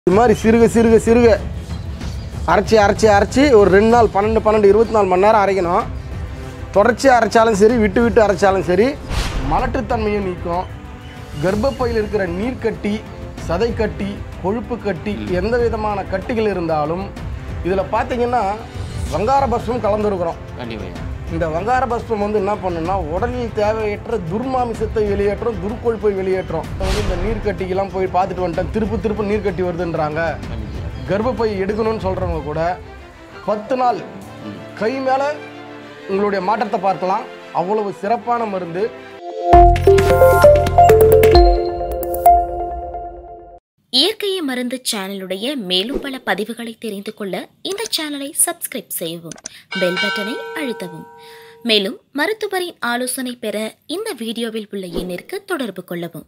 இது மாதிரி சிறுக சிறுக சிறுக அரைச்சி அரைச்சி அரைச்சி ஒரு ரெண்டு நாள் பன்னெண்டு பன்னெண்டு இருபத்தி நாலு மணி நேரம் அரைக்கணும் தொடர்ச்சியாக அரைச்சாலும் சரி விட்டு விட்டு அரைச்சாலும் சரி மலட்டுத்தன்மையும் நீக்கும் கர்ப்பப்பையில் இருக்கிற நீர்க்கட்டி சதை கட்டி கொழுப்பு கட்டி எந்த விதமான கட்டிகள் இருந்தாலும் இதில் பார்த்தீங்கன்னா வங்கார பஸ்மும் கலந்துருக்குறோம் கண்டிப்பாக இந்த வங்கார பஸ்பம் வந்து என்ன பண்ணுன்னா உடலில் தேவையற்ற துர்மாமிசத்தை வெளியேற்றும் துர்க்கொழுப்பை வெளியேற்றும் இப்ப வந்து இந்த நீர்க்கட்டிக்கெல்லாம் போய் பார்த்துட்டு வந்துட்டேன் திருப்பு திருப்பு நீர்க்கட்டி வருதுன்றாங்க கர்ப்பப்பை எடுக்கணும்னு சொல்கிறவங்க கூட பத்து நாள் கை மேலே உங்களுடைய மாற்றத்தை பார்க்கலாம் அவ்வளவு சிறப்பான மருந்து இயற்கையை மருந்து சேனலுடைய மேலும் பல பதிவுகளை தெரிந்து கொள்ள இந்த சேனலை சப்ஸ்கிரைப் செய்யவும் பெல் பட்டனை அழுத்தவும் மேலும் மருத்துவரின் ஆலோசனை பெற இந்த வீடியோவில் உள்ள எண்ணிற்கு தொடர்பு கொள்ளவும்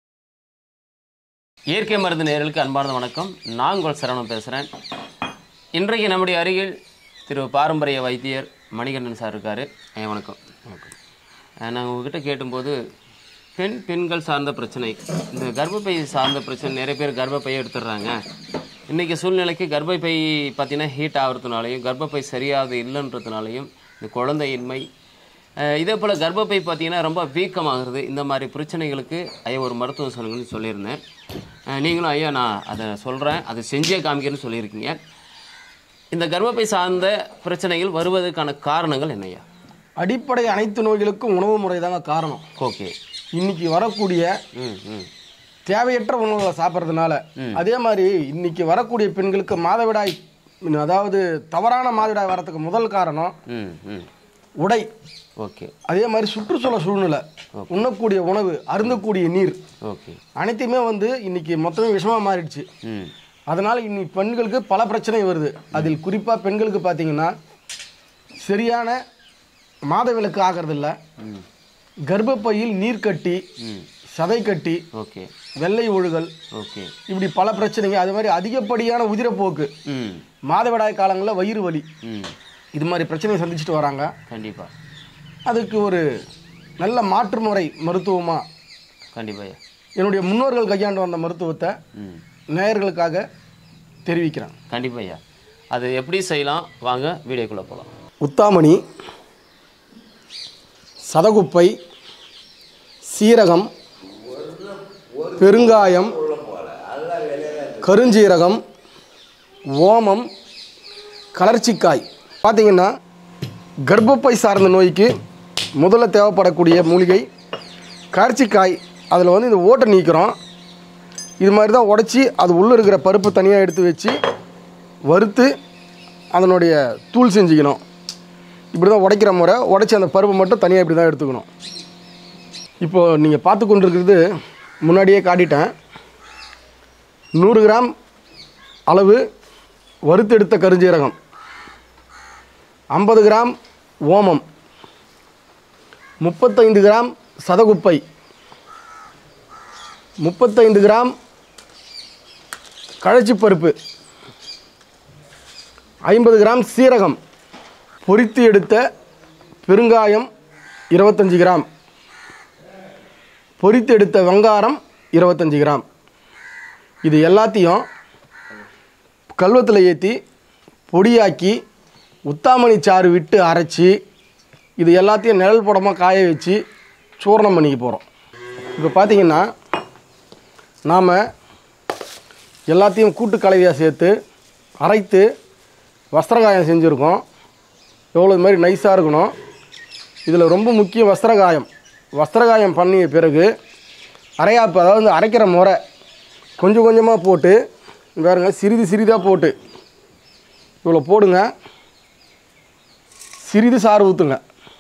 இயற்கை மருந்து நேயர்களுக்கு அன்பார்ந்த வணக்கம் நான் உங்கள் சரவணன் பேசுகிறேன் இன்றைக்கு நம்முடைய அருகில் திரு பாரம்பரிய வைத்தியர் மணிகண்டன் சார் இருக்கார் ஐயா வணக்கம் வணக்கம் நாங்கள் உங்ககிட்ட கேட்டும்போது பெண் பெண்கள் சார்ந்த பிரச்சனை இந்த கர்ப்பப்பை சார்ந்த பிரச்சனை நிறைய பேர் கர்ப்பப்பையை எடுத்துடுறாங்க இன்றைக்கி சூழ்நிலைக்கு கர்ப்பப்பை பார்த்தீங்கன்னா ஹீட் ஆகிறதுனாலையும் கர்ப்பப்பை சரியாக இல்லைன்றதுனாலையும் இந்த குழந்தையின்மை அஹ் இதே போல் கர்ப்பப்பை பார்த்தீங்கன்னா ரொம்ப வீக்கமாகிறது இந்த மாதிரி பிரச்சனைகளுக்கு ஐயா ஒரு மருத்துவம் சொல்லுங்கன்னு சொல்லியிருந்தேன் அஹ் நீங்களும் ஐயா நான் அதை சொல்கிறேன் அதை செஞ்சே காமிக்கிறேன்னு சொல்லியிருக்கீங்க இந்த கர்ப்பப்பை சார்ந்த பிரச்சனைகள் வருவதற்கான காரணங்கள் என்னய்யா அடிப்படை அனைத்து நோய்களுக்கும் உணவு முறை தாங்க காரணம் ஓகே இன்னைக்கு வரக்கூடிய ம் ம் தேவையற்ற உணவுகளை சாப்பிட்றதுனால அதே மாதிரி இன்னைக்கு வரக்கூடிய பெண்களுக்கு மாதவிடாய் அதாவது தவறான மாதவிடாய் வரத்துக்கு முதல் காரணம் ம் ம் உடை ஓகே அதே மாதிரி சுற்றுச்சூழல் சூழ்நிலை உண்ணக்கூடிய உணவு அருந்தக்கூடிய நீர் ஓகே அனைத்தையுமே வந்து இன்னைக்கு மொத்தமே விஷமா மாறிடுச்சு ம் அதனால இன்னைக்கு பெண்களுக்கு பல பிரச்சனை வருது அதில் குறிப்பாக பெண்களுக்கு பார்த்தீங்கன்னா சரியான மாதவிலக்கு ஆகிறதில்ல கர்ப்பப்பையில் நீர் கட்டி சதை கட்டி ஓகே வெள்ளை ஒழுகல் ஓகே இப்படி பல பிரச்சனைங்க அது மாதிரி அதிகப்படியான உதிரப்போக்கு ம் மாதவிடாய் காலங்களில் வயிறு வலி ம் இது மாதிரி பிரச்சனையை சந்திச்சுட்டு வராங்க கண்டிப்பாக அதுக்கு ஒரு நல்ல மாற்று முறை மருத்துவமாக கண்டிப்பாக ஐயா என்னுடைய முன்னோர்கள் கையாண்டு வந்த மருத்துவத்தை ம் நேயர்களுக்காக தெரிவிக்கிறேன் கண்டிப்பாக ஐயா அது எப்படி செய்யலாம் வாங்க வீடியோக்குள்ளே போகலாம் உத்தாமணி சதகுப்பை சீரகம் பெருங்காயம் கருஞ்சீரகம் ஓமம் கலர்ச்சிக்காய் பார்த்தீங்கன்னா கர்ப்பப்பை சார்ந்த நோய்க்கு முதல்ல தேவைப்படக்கூடிய மூலிகை கலர்ச்சிக்காய் அதில் வந்து இந்த ஓட்டை நீக்கிறோம் இது மாதிரி தான் உடச்சி அது உள்ளே இருக்கிற பருப்பு தனியாக எடுத்து வச்சு வறுத்து அதனுடைய தூள் செஞ்சுக்கணும் இப்படி தான் உடைக்கிற முறை உடைச்சி அந்த பருப்பை மட்டும் தனியாக இப்படி தான் எடுத்துக்கணும் இப்போது நீங்கள் பார்த்து கொண்டிருக்கிறது முன்னாடியே காட்டிட்டேன் நூறு கிராம் அளவு வறுத்தெடுத்த கருஞ்சீரகம் ஐம்பது கிராம் ஓமம் முப்பத்தைந்து கிராம் சதகுப்பை முப்பத்தைந்து கிராம் கழச்சி பருப்பு ஐம்பது கிராம் சீரகம் பொரித்து எடுத்த பெருங்காயம் இருபத்தஞ்சி கிராம் பொரித்து எடுத்த வெங்காரம் இருபத்தஞ்சி கிராம் இது எல்லாத்தையும் கல்வத்தில் ஏற்றி பொடியாக்கி உத்தாமணி சாறு விட்டு அரைச்சி இது எல்லாத்தையும் நிழல் படமாக காய வச்சு சூரணம் பண்ணிக்க போகிறோம் இப்போ பார்த்தீங்கன்னா நாம் எல்லாத்தையும் கூட்டு கலவையாக சேர்த்து அரைத்து வஸ்திரகாயம் செஞ்சுருக்கோம் எவ்வளோ இது மாதிரி நைஸாக இருக்கணும் இதில் ரொம்ப முக்கியம் வஸ்திரகாயம் வஸ்திரகாயம் பண்ணிய பிறகு அரையாப்பு அதாவது அரைக்கிற முறை கொஞ்சம் கொஞ்சமாக போட்டு பாருங்க சிறிது சிறிதாக போட்டு இவ்வளோ போடுங்க சிறிது சாறு ஊற்றுங்க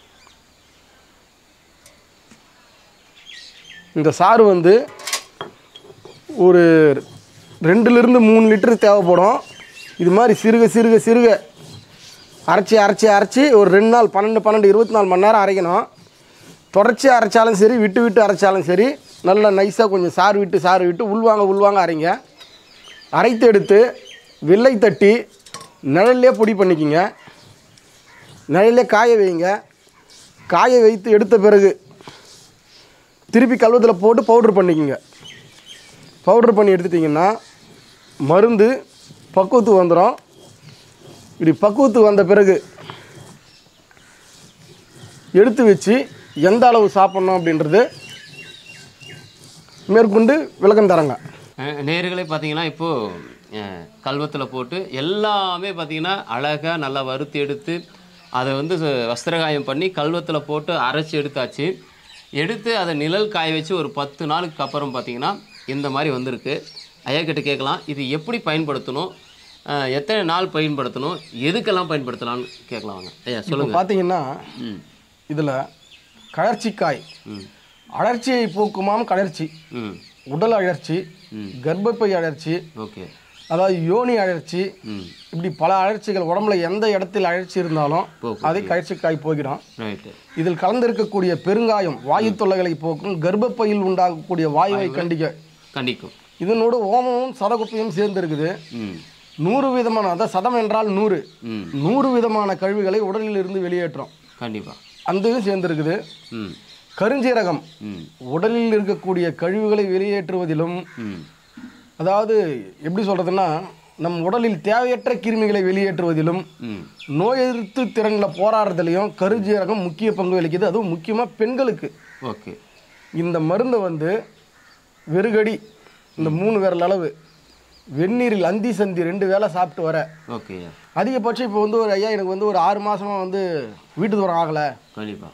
இந்த சாறு வந்து ஒரு ரெண்டுலேருந்து மூணு லிட்டர் தேவைப்படும் இது மாதிரி சிறுக சிறுக சிறுக அரைச்சி அரைச்சி அரைச்சி ஒரு ரெண்டு நாள் பன்னெண்டு பன்னெண்டு இருபத்தி நாலு மணி நேரம் அரைக்கணும் தொடர்ச்சியாக அரைச்சாலும் சரி விட்டு விட்டு அரைச்சாலும் சரி நல்லா நைஸாக கொஞ்சம் சாறு விட்டு சாறு விட்டு உள்வாங்க உள்வாங்க அரைங்க அரைத்து எடுத்து வெள்ளை தட்டி நிழல்லே பொடி பண்ணிக்கிங்க நிழல்லே காய வைங்க காய வைத்து எடுத்த பிறகு திருப்பி கல்வத்தில் போட்டு பவுட்ரு பண்ணிக்கோங்க பவுட்ரு பண்ணி எடுத்துட்டிங்கன்னா மருந்து பக்குவத்துக்கு வந்துடும் இப்படி பக்குவத்துக்கு வந்த பிறகு எடுத்து வச்சு எந்த அளவு சாப்பிட்ணும் அப்படின்றது மேற்கொண்டு விளக்கம் தரங்க அஹ் நேயர்களே பார்த்தீங்கன்னா இப்போது கல்வத்தில் போட்டு எல்லாமே பார்த்தீங்கன்னா அழகாக நல்லா வறுத்து எடுத்து அதை வந்து ச- வஸ்திரகாயம் பண்ணி கல்வத்தில் போட்டு அரைச்சி எடுத்தாச்சு எடுத்து அதை நிழல் காய வச்சு ஒரு பத்து நாளுக்கு அப்புறம் பார்த்தீங்கன்னா இந்த மாதிரி வந்திருக்கு ஐயா கிட்ட கேட்கலாம் இது எப்படி பயன்படுத்தணும் அஹ் எத்தனை நாள் பயன்படுத்தணும் எதுக்கெல்லாம் பயன்படுத்தலாம்னு கேட்கலாம் வாங்க ஐயா இப்போ சொல்லுங்கள் பார்த்தீங்கன்னா ம் இதில் கழற்சிக்காய் ம் அழற்சியை போக்குமாம் கழற்சி ம் உடல் அழற்சி ம். கர்ப்பப்பை அழற்சி ஓகே அதாவது யோனி அழற்சி ம் இப்படி பல அழற்சிகள் உடம்புல எந்த இடத்தில் அழற்சி இருந்தாலும் போக்கும். அதை கழற்சிக்காய் போகிறோம் ரைட்டு இதில் கலந்திருக்கக்கூடிய பெருங்காயம் வாயு தொல்லைகளை போக்கும் கர்ப்பப்பையில் உண்டாகக்கூடிய வாயுவை கண்டிக்க கண்டிக்கும் இதனோடு ஓமமும் சதகுப்பையும் சேர்ந்து இருக்குது ம் நூறு விதமான அதாவது சதம் என்றால் நூறு ம் நூறு விதமான கழிவுகளை உடலில் இருந்து வெளியேற்றும் கண்டிப்பாக அந்த இது சேர்ந்திருக்குது ம் கருஞ்சீரகம் ம் உடலில் இருக்கக்கூடிய கழிவுகளை வெளியேற்றுவதிலும் ம் அதாவது எப்படி சொல்றதுன்னா நம் உடலில் தேவையற்ற கிருமிகளை வெளியேற்றுவதிலும் ம் நோய் எதிர்த்து திறனில் போராடுறதுலையும் கருஞ்சீரகம் முக்கிய பங்கு வகிக்குது அதுவும் முக்கியமாக பெண்களுக்கு ஓகே இந்த மருந்தை வந்து வெறுகடி இந்த மூணு விரல் அளவு வெந்நீரில் அந்தி சந்தி ரெண்டு வேளை சாப்பிட்டு வர ஓகே அதிகபட்சம் இப்போ வந்து ஒரு ஐயா எனக்கு வந்து ஒரு ஆறு மாசமா வந்து வீட்டு தூரம் ஆகலை கண்டிப்பா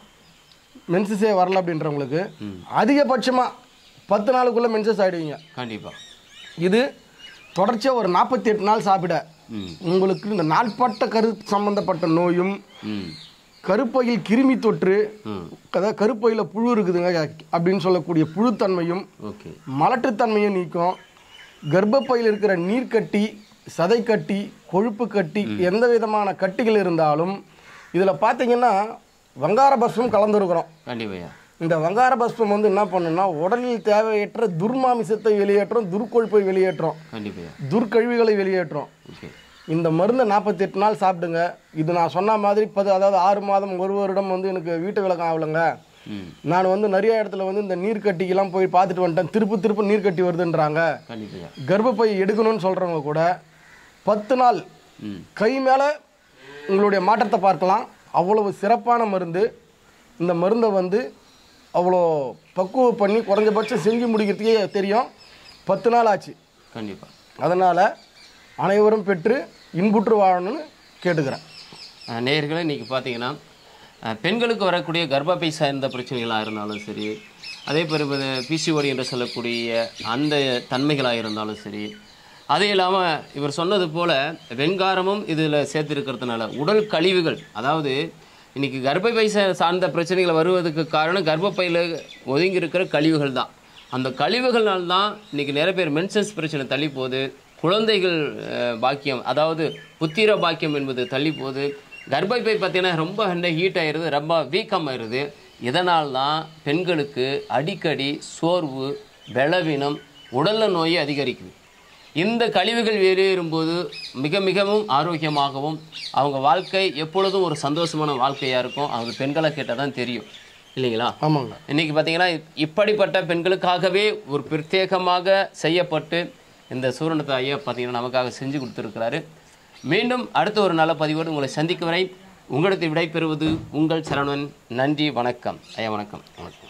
மென்சஸே வரல அப்படின்றவங்களுக்கு அதிகபட்சமாக பத்து நாளுக்குள்ளே மென்சஸ் ஆகிடுவீங்க கண்டிப்பா இது தொடர்ச்சியாக ஒரு நாற்பத்தி எட்டு நாள் சாப்பிட ம் உங்களுக்கு இந்த நாள்பட்ட கரு சம்பந்தப்பட்ட நோயும் ம் கருப்பையில் கிருமி தொற்று ம் அதாவது கருப்பையில் புழு இருக்குதுங்க அப்படின்னு சொல்லக்கூடிய புழுத்தன்மையும் ஓகே மலட்டுத்தன்மையும் நீக்கும் கர்ப்பப்பையில் இருக்கிற நீர்க்கட்டி சதைக்கட்டி கொழுப்பு கட்டி எந்த விதமான கட்டிகள் இருந்தாலும் இதில் பார்த்தீங்கன்னா வங்கார பஸ்பம் கலந்துருக்குறோம் கண்டிப்பாயா இந்த வங்கார பஸ்பம் வந்து என்ன பண்ணுன்னா உடலில் தேவையற்ற துர்மாமிசத்தை வெளியேற்றும் துர்க்கொழுப்பை வெளியேற்றும் கண்டிப்பாயா துர்க்கழிவுகளை வெளியேற்றும் ஓகே இந்த மருந்தை நாற்பத்தி எட்டு நாள் சாப்பிடுங்க இது நான் சொன்ன மாதிரி பது அதாவது ஆறு மாதம் ஒரு வருடம் வந்து எனக்கு வீட்டு விளக்கம் ஆகலைங்க ம் நான் வந்து நிறைய இடத்துல வந்து இந்த நீர்க்கட்டிக்கெல்லாம் போய் பார்த்துட்டு வந்துட்டேன் திருப்பு திருப்பு நீர்க்கட்டி வருதுன்றாங்க கண்டிப்பாயா கர்ப்பப்பை எடுக்கணும்னு சொல்கிறவங்க கூட பத்து நாள் ம் கை மேலே உங்களுடைய மாற்றத்தை பார்க்கலாம் அவ்வளவு சிறப்பான மருந்து இந்த மருந்தை வந்து அவ்வளோ பக்குவம் பண்ணி குறைஞ்சபட்சம் செஞ்சு முடிக்கிறதுக்கே தெரியும் பத்து நாள் ஆச்சு கண்டிப்பா அதனால் அனைவரும் பெற்று இன்புற்று வாழணும்னு கேட்டுக்கிறேன் அஹ் நேயர்களே இன்னைக்கு பார்த்தீங்கன்னா அஹ் பெண்களுக்கு வரக்கூடிய கர்ப்பப்பை சார்ந்த பிரச்சனைகளாக இருந்தாலும் சரி அதே போல் பிசிஓடி என்று சொல்லக்கூடிய அந்த தன்மைகளாக இருந்தாலும் சரி அது இல்லாமல் இவர் சொன்னது போல் வெண்காரமும் இதில் சேர்த்துருக்கிறதுனால உடல் கழிவுகள் அதாவது இன்னைக்கு கர்ப்பப்பை சா- சார்ந்த பிரச்சனைகள் வருவதற்கு காரணம் கர்ப்பப்பையில் ஒதுங்கி இருக்கிற கழிவுகள் தான் அந்த கழிவுகள்னால தான் இன்னைக்கு நிறைய பேர் மென்சன்ஸ் பிரச்சனை தள்ளி போகுது குழந்தைகள் அஹ், பாக்கியம் அதாவது புத்திர பாக்கியம் என்பது தள்ளி போகுது கர்ப்பப்பை பார்த்தீங்கன்னா ரொம்ப ஹீட் ஆயிடுது ரொம்ப வீக்கம் ஆயிடுது இதனால் தான் பெண்களுக்கு அடிக்கடி சோர்வு பலவீனம் உடல்ல நோய் அதிகரிக்குது இந்த கழிவுகள் வெளியேறும்போது மிக மிகவும் ஆரோக்கியமாகவும் அவங்க வாழ்க்கை எப்பொழுதும் ஒரு சந்தோஷமான வாழ்க்கையாக இருக்கும் அது பெண்களை கேட்டால் தான் தெரியும் இல்லைங்களா ஆமாங்க இன்னைக்கு பார்த்தீங்கன்னா இப்படிப்பட்ட பெண்களுக்காகவே ஒரு பிரத்யேகமாக செய்யப்பட்டு இந்த சூரணத்தை ஐயா பார்த்தீங்கன்னா நமக்காக செஞ்சு கொடுத்துருக்கிறாரு மீண்டும் அடுத்த ஒரு நல்ல பதிவோடு உங்களை சந்திக்கும் வரை உங்களுக்கு விடைபெறுவது உங்கள் சரவணன் நன்றி வணக்கம் ஐயா வணக்கம் வணக்கம்